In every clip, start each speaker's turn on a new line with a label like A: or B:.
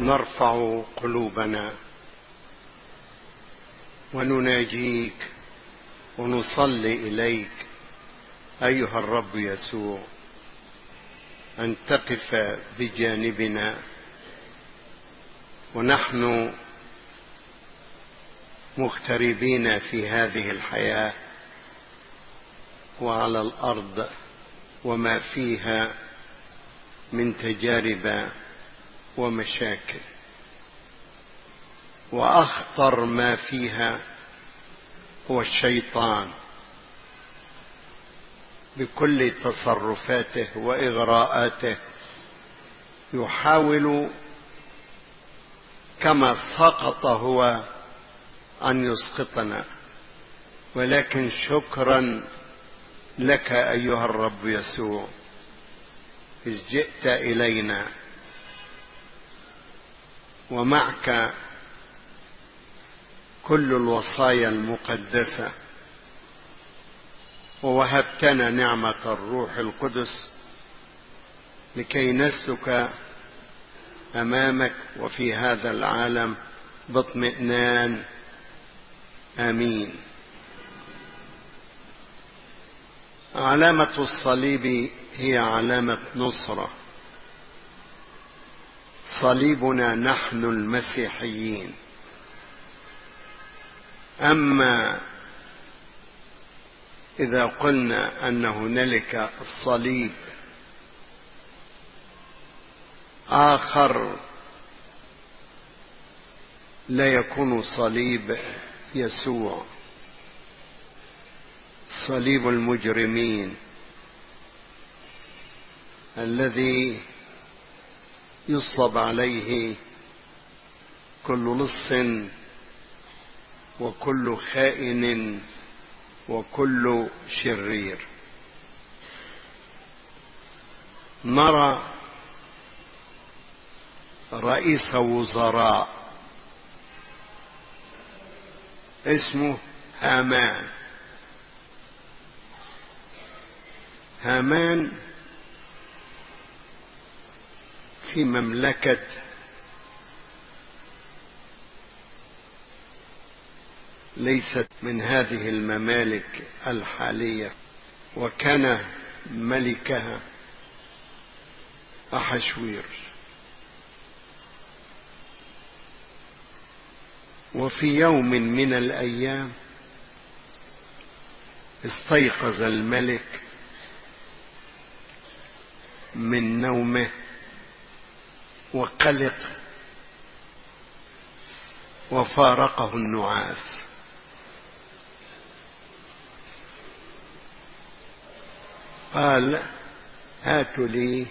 A: نرفع قلوبنا ونناجيك ونصلي اليك ايها الرب يسوع ان تقف بجانبنا ونحن مغتربين في هذه الحياه وعلى الارض وما فيها من تجارب ومشاكل واخطر ما فيها هو الشيطان بكل تصرفاته واغراءاته يحاول كما سقط هو ان يسقطنا ولكن شكرا لك ايها الرب يسوع اذ جئت الينا ومعك كل الوصايا المقدسه ووهبتنا نعمه الروح القدس لكي نسلك امامك وفي هذا العالم باطمئنان امين علامه الصليب هي علامه نصره صليبنا نحن المسيحيين اما اذا قلنا ان هنالك الصليب اخر لا يكون صليب يسوع صليب المجرمين الذي يصلب عليه كل لص وكل خائن وكل شرير نرى رئيس وزراء اسمه هامان هامان في مملكة ليست من هذه الممالك الحالية وكان ملكها أحشوير وفي يوم من الأيام استيقظ الملك من نومه وقلق وفارقه النعاس قال هاتوا لي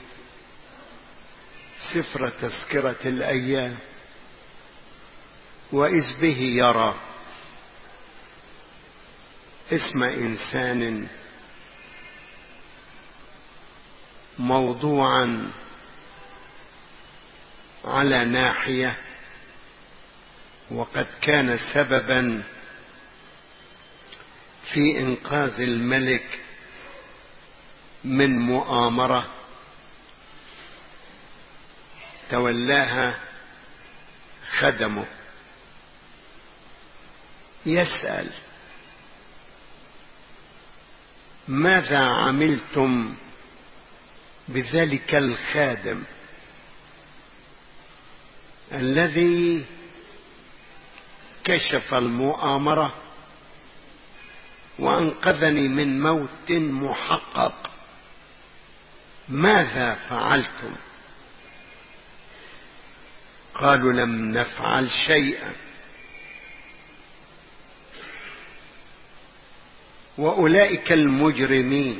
A: سفر تذكرة الأيام وإذ به يرى اسم إنسان موضوعا على ناحية وقد كان سببا في إنقاذ الملك من مؤامرة تولاها خدمه يسأل ماذا عملتم بذلك الخادم الذي كشف المؤامرة وأنقذني من موت محقق ماذا فعلتم قالوا لم نفعل شيئا واولئك المجرمين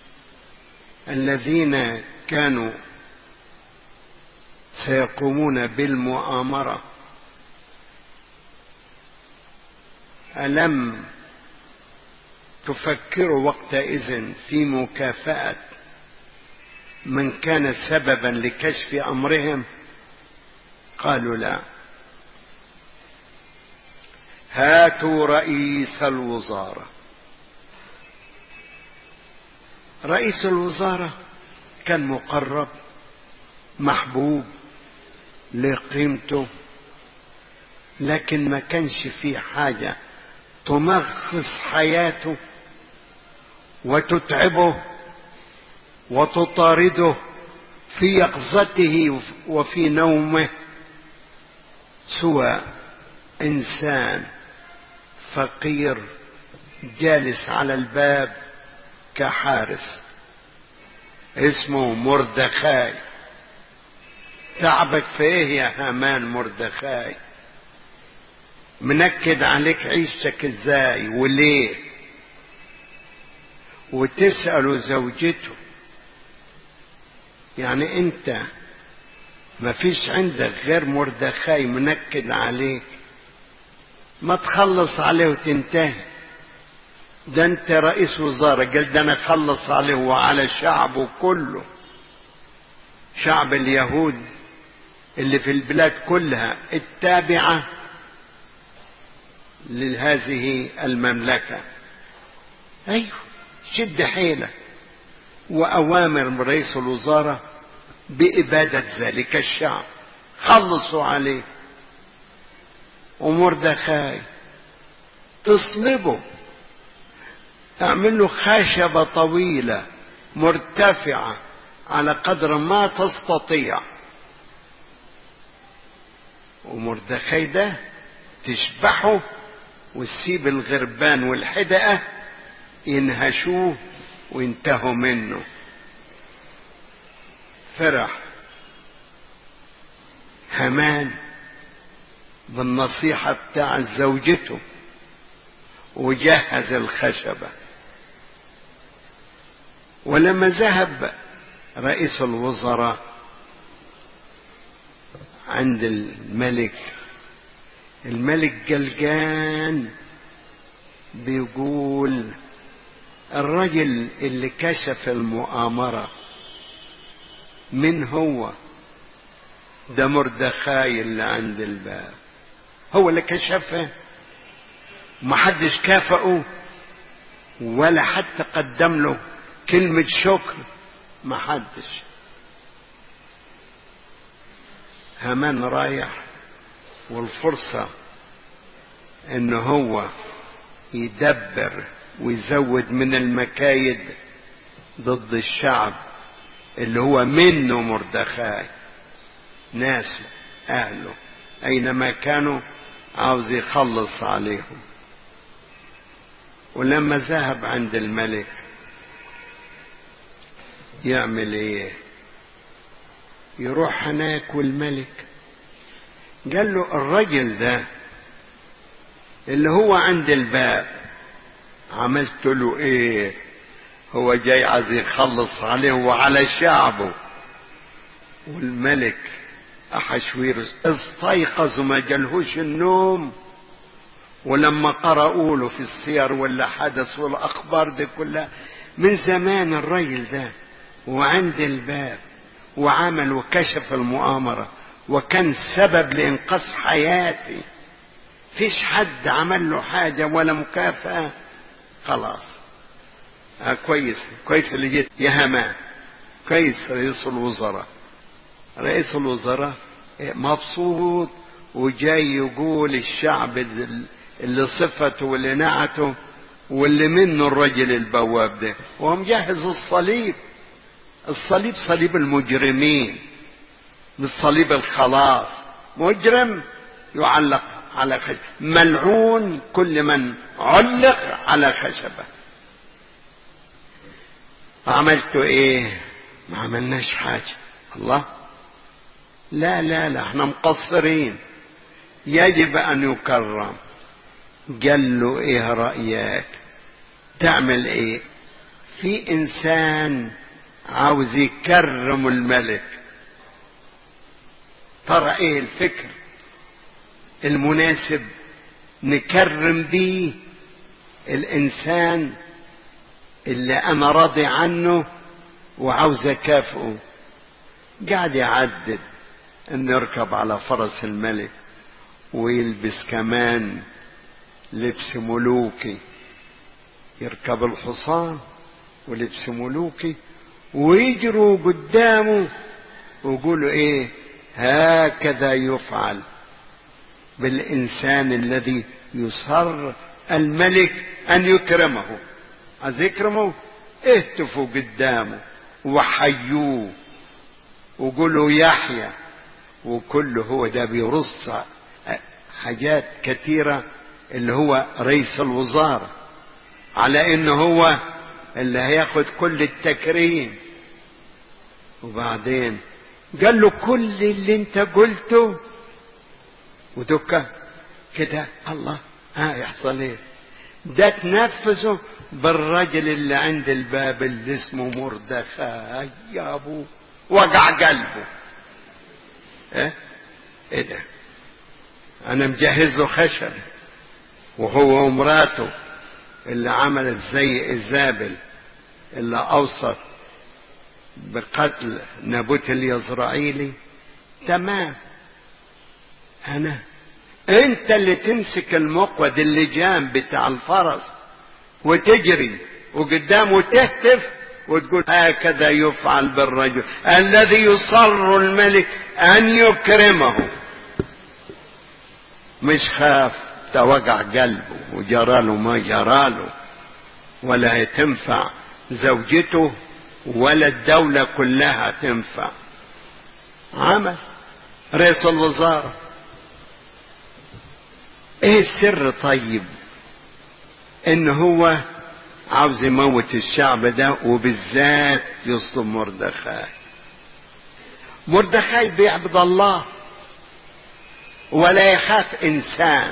A: الذين كانوا سيقومون بالمؤامره الم تفكروا وقتئذ في مكافاه من كان سببا لكشف امرهم قالوا لا هاتوا رئيس الوزاره رئيس الوزاره كان مقرب محبوب لقيمته لكن ما كانش فيه حاجة تنغص حياته وتتعبه وتطارده في يقظته وفي نومه سوى انسان فقير جالس على الباب كحارس اسمه مردخاي تعبك في ايه يا هامان مردخاي منكد عليك عيشتك ازاي وليه وتسأله زوجته يعني انت ما فيش عندك غير مردخاي منكد عليك ما تخلص عليه وتنتهي ده انت رئيس وزارة قال ده انا اخلص عليه وعلى شعبه كله شعب اليهود اللي في البلاد كلها التابعة لهذه المملكة ايوه شد حيلك وأوامر من رئيس الوزراء بإبادة ذلك الشعب خلصوا عليه ومردخاي تصلبه اعمل له خشبة طويلة مرتفعة على قدر ما تستطيع ومردخاي ده تشبحه وتسيب الغربان والحدقة ينهشوه وانتهوا منه فرح همان بالنصيحة بتاع زوجته وجهز الخشبة ولما ذهب رئيس الوزراء عند الملك الملك جلجان بيقول الرجل اللي كشف المؤامرة من هو ده مردخاي اللي عند الباب هو اللي كشفها محدش كافئه ولا حتى قدم له كلمة شكر محدش همان رايح والفرصة ان هو يدبر ويزود من المكايد ضد الشعب اللي هو منه مردخاي ناسه اهله اينما كانوا عاوز يخلص عليهم ولما ذهب عند الملك يعمل ايه يروح هناك والملك قال له الرجل ده اللي هو عند الباب عملت له ايه هو جاي عايز يخلص عليه وعلى شعبه والملك أحشويرس استيقظ وما جالهوش النوم ولما قرأوا له في السير واللي حدث والأخبار دي كلها من زمان الرجل ده وعند الباب وعمل وكشف المؤامرة وكان سبب لإنقاذ حياتي فيش حد عمل له حاجة ولا مكافأة خلاص آه كويس كويس اللي جيت يا همان كويس رئيس الوزراء رئيس الوزراء مبسوط وجاي يقول الشعب اللي صفته واللي نعته واللي منه الرجل البواب ده وهو مجهز الصليب الصليب صليب المجرمين مش صليب الخلاص مجرم يعلق على خشبة ملعون كل من علق على خشبة عملتوا ايه ما عملناش حاجة الله لا لا لا احنا مقصرين يجب ان يكرم قال له ايه رأيك تعمل ايه في انسان عاوز يكرم الملك ترى ايه الفكر المناسب نكرم بيه الانسان اللي انا راضي عنه وعاوز اكافئه قاعد يعدد انه يركب على فرس الملك ويلبس كمان لبس ملوكي يركب الحصان ولبس ملوكي ويجروا قدامه ويقولوا ايه هكذا يفعل بالإنسان الذي يصر الملك أن يكرمه عايز يكرمه اهتفوا قدامه وحيوه وقولوا يحيى وكله هو ده بيرص حاجات كثيرة اللي هو رئيس الوزارة على انه هو اللي هياخد كل التكريم وبعدين قال له كل اللي انت قلته ودكة كده الله ها يحصل ايه ده تنفذه بالرجل اللي عند الباب اللي اسمه مردخاي يا ابو وجع قلبه ايه ايه ده انا مجهز له خشب وهو ومراته اللي عملت زي ايزابل اللي اوصت بقتل نابوت اليزرعيلي تمام انا انت اللي تمسك المقود اللجام بتاع الفرس وتجري وقدامه تهتف وتقول هكذا يفعل بالرجل الذي يصر الملك ان يكرمه مش خاف توجع قلبه وجراله ما جراله ولا تنفع زوجته ولا الدولة كلها تنفع عمل رئيس الوزارة ايه السر طيب ان هو عاوز يموت الشعب ده وبالذات يصدم مردخاي مردخاي بيعبد الله ولا يخاف انسان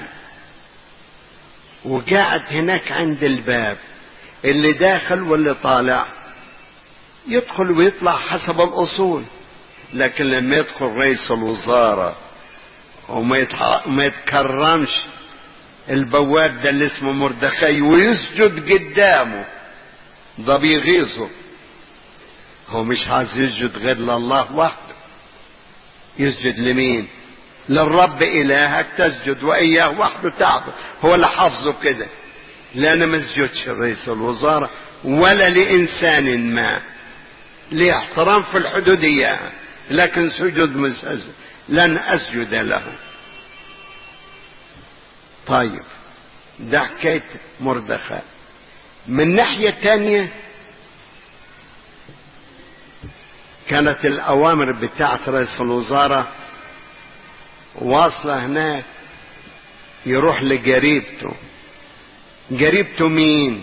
A: وقاعد هناك عند الباب اللي داخل واللي طالع يدخل ويطلع حسب الاصول لكن لما يدخل رئيس الوزاره وما يتح... ما يتكرمش البواب ده اللي اسمه مردخاي ويسجد قدامه ده بيغيظه هو مش عايز يسجد غير لله وحده يسجد لمين للرب إلهك تسجد وإياه وحده تعبد هو اللي حافظه كده لا أنا ما اسجدش رئيس الوزارة ولا لإنسان ما ليه احترام في الحدودية لكن سجود مسجد لن أسجد له طيب ده حكاية مردخاء من ناحية تانية كانت الأوامر بتاعت رئيس الوزارة واصلة هناك يروح لجريبته جريبته مين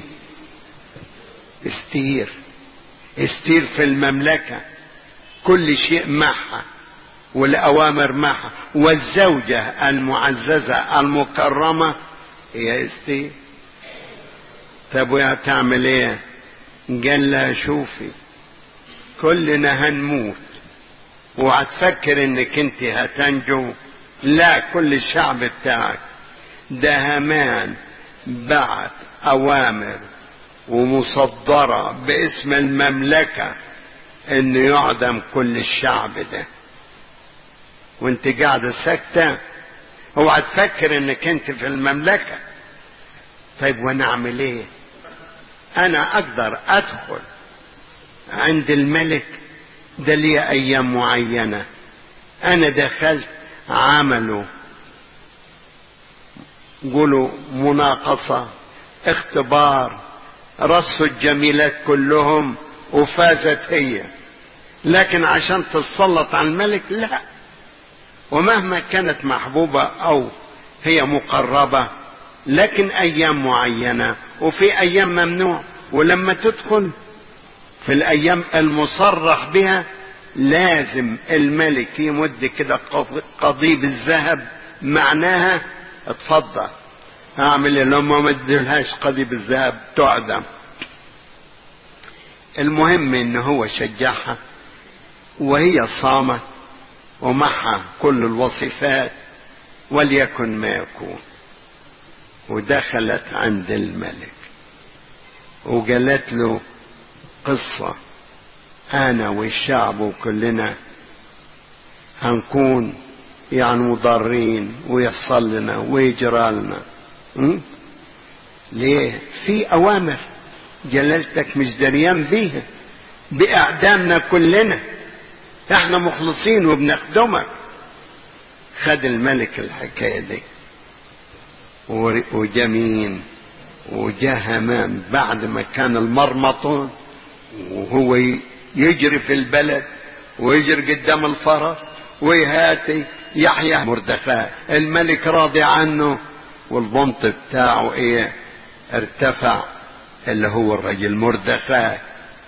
A: استير استير في المملكة كل شيء معها والأوامر معها والزوجة المعززة المكرمة هي استير طب ويا تعمل ايه قال لها شوفي كلنا هنموت وهتفكر انك انت هتنجو لا كل الشعب بتاعك ده همان بعت اوامر ومصدرة باسم المملكة انه يعدم كل الشعب ده وانت قاعدة ساكتة اوعى تفكر انك انت في المملكة طيب وانا اعمل ايه انا اقدر ادخل عند الملك ده لي ايام معينة انا دخلت عملوا قولوا مناقصة اختبار رصوا الجميلات كلهم وفازت هي لكن عشان تتسلط على الملك لا ومهما كانت محبوبة او هي مقربة لكن ايام معينة وفي ايام ممنوع ولما تدخل في الايام المصرح بها لازم الملك يمد كده قضيب الذهب معناها اتفضل اعمل اللي هم ما ادلهاش قضيب الذهب تعدم المهم ان هو شجعها وهي صامت ومعها كل الوصفات وليكن ما يكون ودخلت عند الملك وقالت له قصة أنا والشعب وكلنا هنكون يعني مضرين ويحصل لنا ويجرى لنا م? ليه في أوامر جلالتك مش دريان بيها بإعدامنا كلنا احنا مخلصين وبنخدمك خد الملك الحكاية دي وجمين وجاء همان بعد ما كان المرمطون وهو يجري في البلد ويجري قدام الفرس ويهاتي يحيى مردخاء الملك راضي عنه والبنط بتاعه ايه ارتفع اللي هو الرجل مردخاء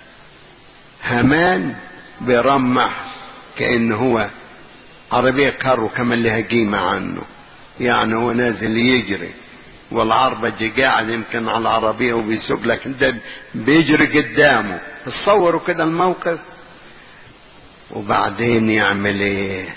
A: همان برمح كأنه هو عربية كارو كمان لها قيمة عنه يعني هو نازل يجري والعربة قاعد يمكن على العربية وبيسوق لكن ده بيجري قدامه تصوروا كده الموقف وبعدين يعمل ايه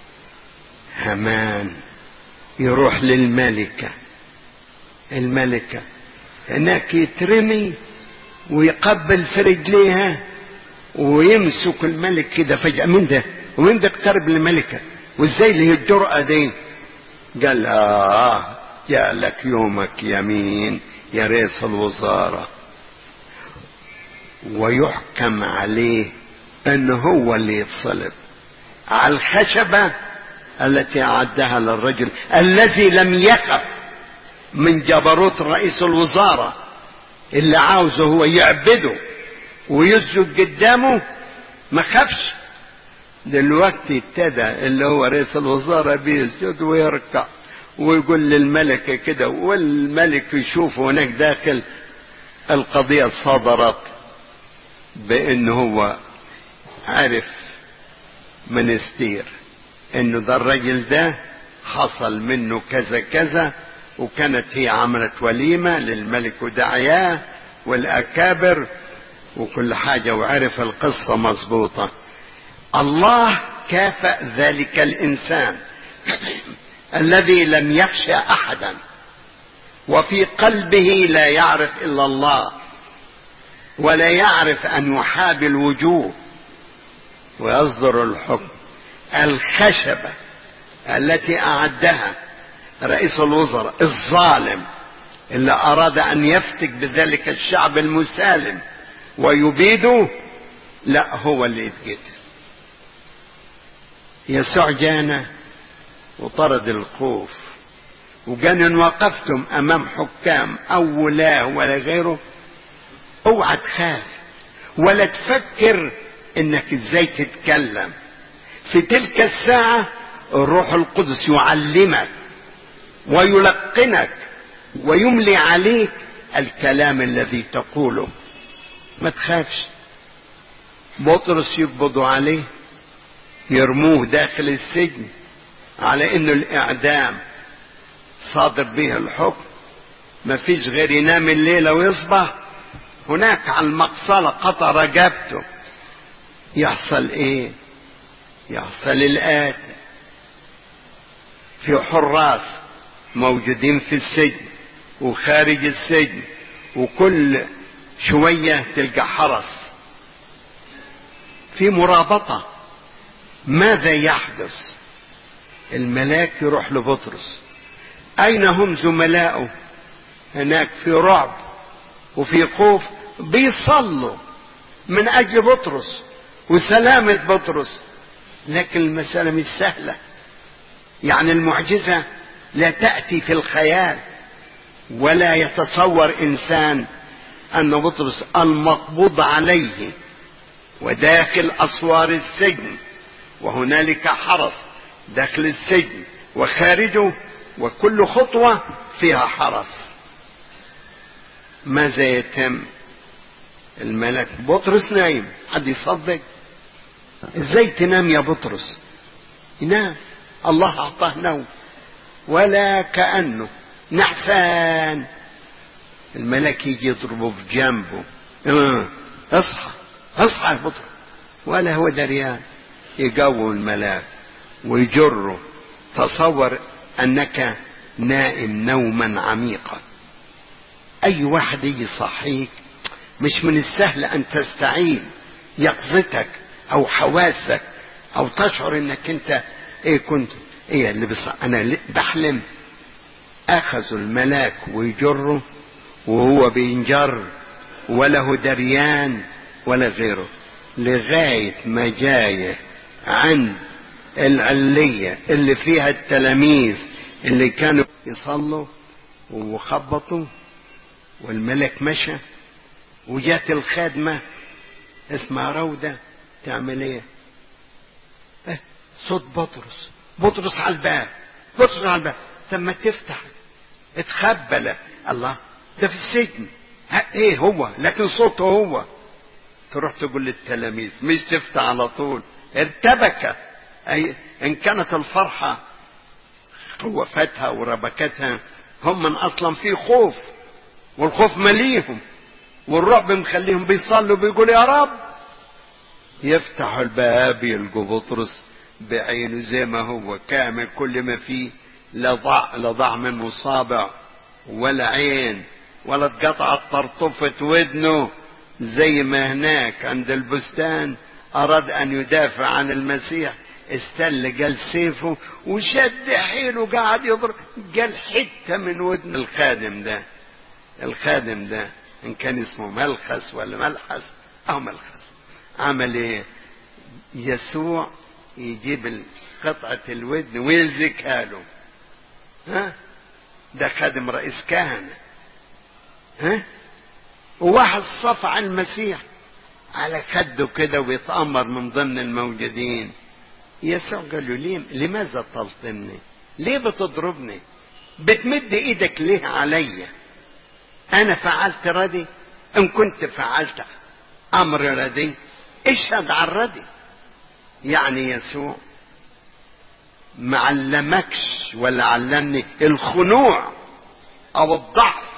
A: همان يروح للملكة الملكة هناك يترمي ويقبل في رجليها ويمسك الملك كده فجأة من ده ومن ده اقترب للملكة وازاي اللي هي الجرأة دي قال اه جاء لك يومك يمين يا رئيس الوزارة ويحكم عليه انه هو اللي يتصلب على الخشبة التي أعدها للرجل الذي لم يخف من جبروت رئيس الوزارة اللي عاوزه هو يعبده ويسجد قدامه ما خافش دلوقتي ابتدى اللي هو رئيس الوزراء بيسجد ويركع ويقول للملكة كده والملك يشوف هناك داخل القضية صدرت بأنه هو عارف منستير انه ده الرجل ده حصل منه كذا كذا وكانت هي عملت وليمة للملك ودعياه والأكابر وكل حاجة وعرف القصة مظبوطة الله كافأ ذلك الإنسان الذي لم يخشى أحدا وفي قلبه لا يعرف إلا الله ولا يعرف أن يحابي الوجوه ويصدر الحكم الخشبة التي أعدها رئيس الوزراء الظالم اللي أراد أن يفتك بذلك الشعب المسالم ويبيده لا هو اللي يتقتل يسوع جانا وطرد الخوف وقال ان وقفتم امام حكام او ولاه ولا غيره اوعى تخاف ولا تفكر انك ازاي تتكلم في تلك الساعة الروح القدس يعلمك ويلقنك ويملي عليك الكلام الذي تقوله ما تخافش بطرس يقبضوا عليه يرموه داخل السجن على انه الاعدام صادر به الحكم ما فيش غير ينام الليلة ويصبح هناك على المقصلة قطع رقبته يحصل ايه يحصل الآتي في حراس موجودين في السجن وخارج السجن وكل شوية تلقى حرس في مرابطة ماذا يحدث الملاك يروح لبطرس أين هم زملاؤه هناك في رعب وفي خوف بيصلوا من أجل بطرس وسلامة بطرس لكن المسألة مش سهلة يعني المعجزة لا تأتي في الخيال ولا يتصور إنسان أن بطرس المقبوض عليه وداخل أسوار السجن وهنالك حرس داخل السجن وخارجه وكل خطوة فيها حرس ماذا يتم الملك بطرس نايم حد يصدق ازاي تنام يا بطرس ينام الله اعطاه نوم ولا كأنه نحسان الملك يجي يضربه في جنبه اه اصحى اصحى يا بطرس ولا هو دريان يقوم الملاك ويجره تصور انك نائم نوما عميقا اي واحد يجي يصحيك مش من السهل ان تستعين يقظتك او حواسك او تشعر انك انت ايه كنت ايه اللي بص... انا بحلم اخذوا الملاك ويجره وهو بينجر وله دريان ولا غيره لغاية ما جاي عند العلية اللي فيها التلاميذ اللي كانوا يصلوا وخبطوا والملك مشى وجات الخادمة اسمها رودة تعمل ايه اه صوت بطرس بطرس على الباب بطرس على الباب طب ما تفتح اتخبل الله ده في السجن ايه هو لكن صوته هو تروح تقول للتلاميذ مش تفتح على طول ارتبك اي ان كانت الفرحه وفتها وربكتها هم من اصلا في خوف والخوف مليهم والرعب مخليهم بيصلوا بيقولوا يا رب يفتحوا الباب يلقوا بطرس بعينه زي ما هو كامل كل ما فيه لا ضع لا ضع منه صابع ولا عين ولا اتقطعت طرطفة ودنه زي ما هناك عند البستان أراد أن يدافع عن المسيح استل قال سيفه وشد حيله قاعد يضرب قال حتة من ودن الخادم ده الخادم ده إن كان اسمه ملخس ولا ملحس أو ملخس عمل إيه يسوع يجيب قطعة الودن ويلزكها له ها ده خادم رئيس كهنة ها وواحد صفع المسيح على خده كده ويتأمر من ضمن الموجودين يسوع قال له ليه لماذا تلطمني ليه بتضربني بتمد ايدك ليه عليا انا فعلت ردي ان كنت فعلت امر ردي اشهد على الردي يعني يسوع ما علمكش ولا علمني الخنوع او الضعف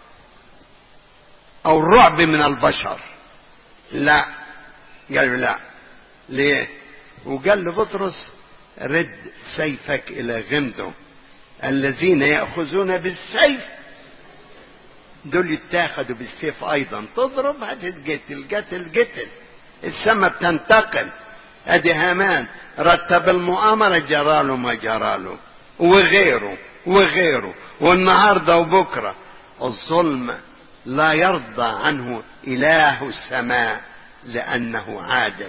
A: او الرعب من البشر لا قال له لا ليه وقال له بطرس رد سيفك الى غمده الذين ياخذون بالسيف دول يتاخدوا بالسيف ايضا تضرب هتتقتل قتل قتل السماء بتنتقل ادي هامان رتب المؤامرة جراله ما جراله وغيره وغيره والنهارده وبكره الظلم لا يرضى عنه اله السماء لانه عادل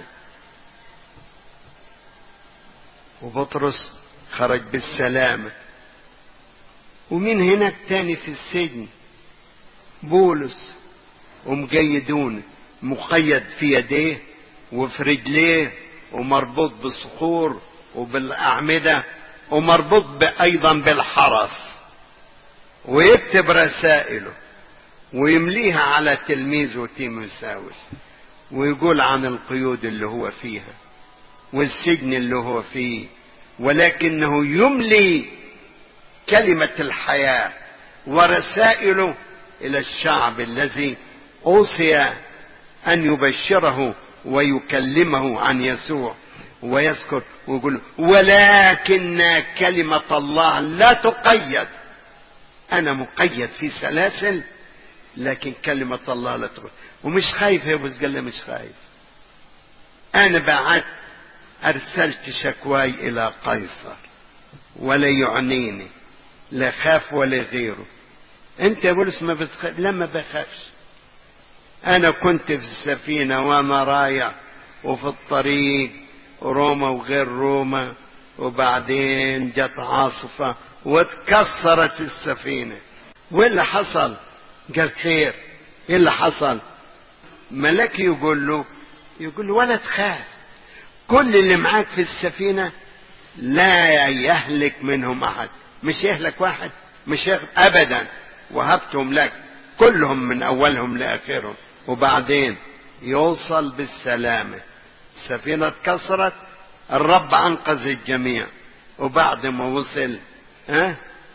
A: وبطرس خرج بالسلامة ومين هناك تاني في السجن بولس ومقيدون مقيد في يديه وفي رجليه ومربوط بالصخور وبالأعمدة ومربوط أيضا بالحرس ويكتب رسائله ويمليها على تلميذه تيموساوس ويقول عن القيود اللي هو فيها والسجن اللي هو فيه ولكنه يملي كلمة الحياة ورسائله إلى الشعب الذي أوصي أن يبشره ويكلمه عن يسوع ويذكر ويقول ولكن كلمة الله لا تقيد أنا مقيد في سلاسل لكن كلمة الله لا تقيد ومش خايف يا أبو قال مش خايف أنا بعت أرسلت شكواي إلى قيصر ولا يعنيني لا خاف ولا غيره أنت يا بولس ما بتخاف لا ما بخافش أنا كنت في السفينة وأنا رايح وفي الطريق روما وغير روما وبعدين جت عاصفة واتكسرت السفينة وايه اللي حصل قال خير ايه اللي حصل ملاك يقول له يقول له ولا تخاف كل اللي معاك في السفينة لا يهلك منهم أحد مش يهلك واحد مش يهلك أبدا وهبتهم لك كلهم من أولهم لآخرهم وبعدين يوصل بالسلامة السفينة اتكسرت الرب أنقذ الجميع وبعد ما وصل ها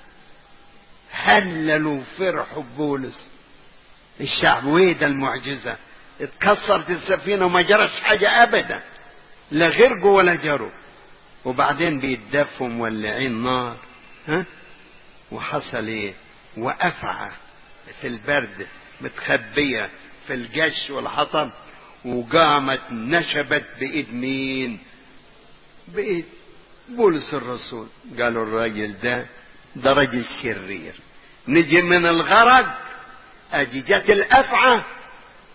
A: هللوا فرحوا بولس الشعب ويدا المعجزة اتكسرت السفينة وما جرش حاجة أبدا لا غرقوا ولا جروا وبعدين بيتدفوا مولعين نار ها وحصل ايه وأفعى في البرد متخبية في الجش والحطب وقامت نشبت بإيد مين بإيد بولس الرسول قالوا الراجل ده ده راجل شرير نجي من الغرق ادي جت الافعى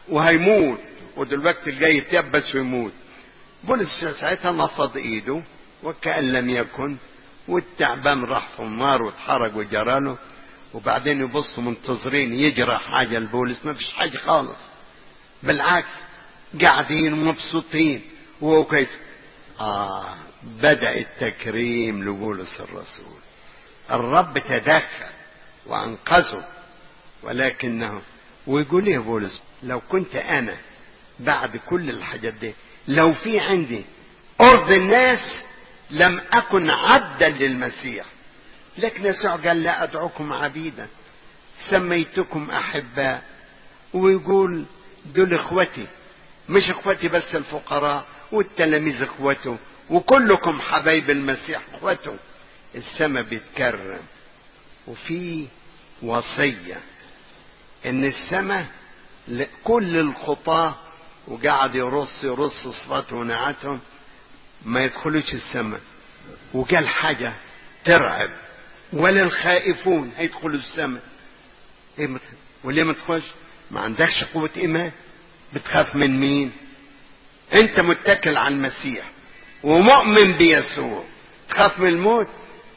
A: وهيموت ودلوقتي جاي يتيبس ويموت بولس ساعتها نفض ايده وكأن لم يكن والتعبان راح في النار واتحرق وجراله وبعدين يبصوا منتظرين يجرى حاجة البوليس ما فيش حاجة خالص بالعكس قاعدين مبسوطين وهو كويس آه بدأ التكريم لبولس الرسول الرب تدخل وأنقذه ولكنه ويقول ايه بولس لو كنت أنا بعد كل الحاجات دي لو في عندي أرض الناس لم أكن عبدا للمسيح لكن يسوع قال لا أدعوكم عبيدا سميتكم أحباء ويقول دول إخوتي مش إخوتي بس الفقراء والتلاميذ إخوته وكلكم حبايب المسيح إخوته السماء بيتكرم وفي وصية إن السماء لكل الخطاة وقعد يرص يرص صفاته ونعتهم ما يدخلوش السماء وقال حاجة ترعب ولا الخائفون هيدخلوا السماء إيه مت... وليه ما تخش ما عندكش قوة إيمان بتخاف من مين انت متكل على المسيح ومؤمن بيسوع تخاف من الموت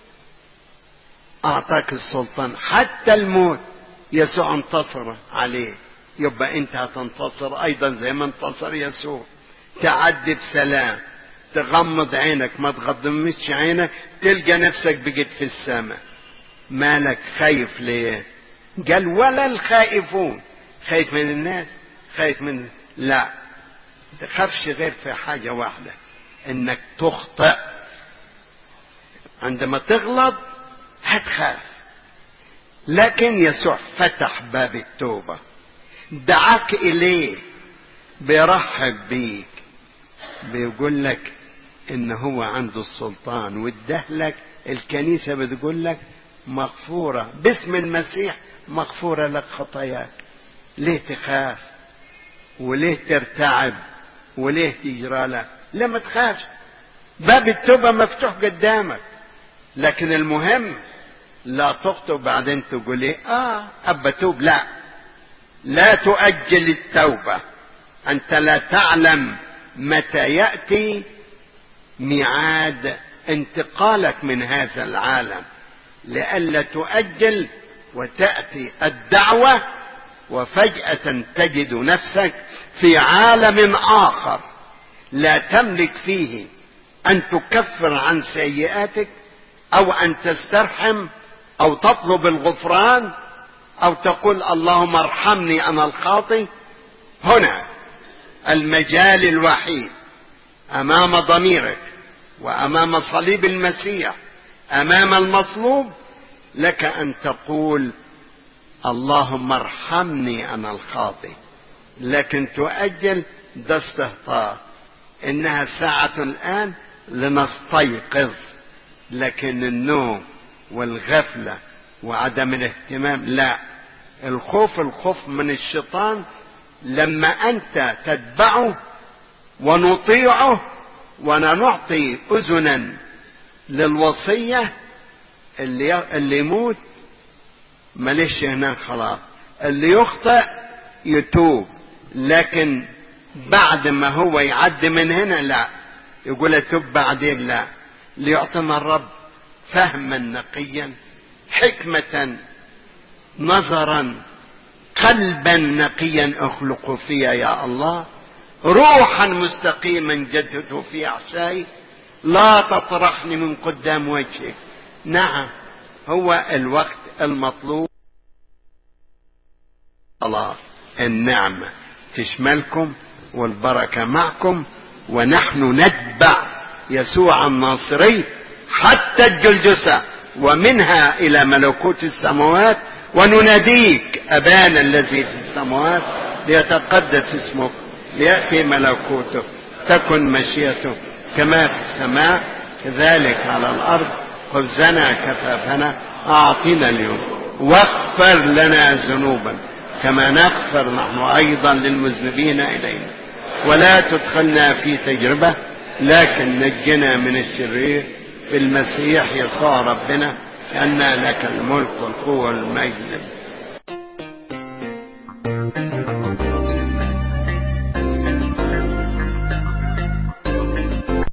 A: اعطاك السلطان حتى الموت يسوع انتصر عليه يبقى انت هتنتصر ايضا زي ما انتصر يسوع تعدي بسلام تغمض عينك ما تغمضش عينك تلقى نفسك بقيت في السماء مالك خايف ليه قال ولا الخائفون خايف من الناس خايف من لا تخافش غير في حاجة واحدة انك تخطئ عندما تغلط هتخاف لكن يسوع فتح باب التوبة دعاك إليه بيرحب بيك بيقول لك إن هو عنده السلطان وادهلك الكنيسة بتقول لك مغفورة باسم المسيح مغفورة لك خطاياك ليه تخاف وليه ترتعب وليه تجرى لك لا ما تخافش باب التوبة مفتوح قدامك لكن المهم لا تخطئ بعدين تقول ايه اه ابى توب لا لا تؤجل التوبة انت لا تعلم متى يأتي ميعاد انتقالك من هذا العالم لئلا تؤجل وتأتي الدعوة وفجأة تجد نفسك في عالم آخر لا تملك فيه أن تكفر عن سيئاتك أو أن تسترحم أو تطلب الغفران أو تقول اللهم ارحمني أنا الخاطي هنا المجال الوحيد أمام ضميرك وأمام صليب المسيح أمام المصلوب لك أن تقول اللهم ارحمني أنا الخاطي لكن تؤجل ده استهتار إنها ساعة الآن لنستيقظ لكن النوم والغفلة وعدم الاهتمام لا الخوف الخوف من الشيطان لما أنت تتبعه ونطيعه ونعطي أذنا للوصية اللي اللي يموت ماليش هناك خلاص اللي يخطئ يتوب لكن بعد ما هو يعدي من هنا لا يقول اتوب بعدين لا ليعطينا الرب فهما نقيا حكمة نظرا قلبا نقيا اخلق فيها يا الله روحا مستقيما جدده في احشائي لا تطرحني من قدام وجهك نعم هو الوقت المطلوب خلاص النعمة تشملكم والبركة معكم ونحن نتبع يسوع الناصري حتى الجلجسة ومنها إلى ملكوت السماوات ونناديك أبانا الذي في السماوات ليتقدس اسمك ليأتي ملكوتك تكن مشيئته كما في السماء كذلك على الأرض خبزنا كفافنا أعطنا اليوم واغفر لنا ذنوبا كما نغفر نحن أيضا للمذنبين إلينا ولا تدخلنا في تجربة لكن نجنا من الشرير بالمسيح يسوع ربنا لأن لك الملك والقوة والمجد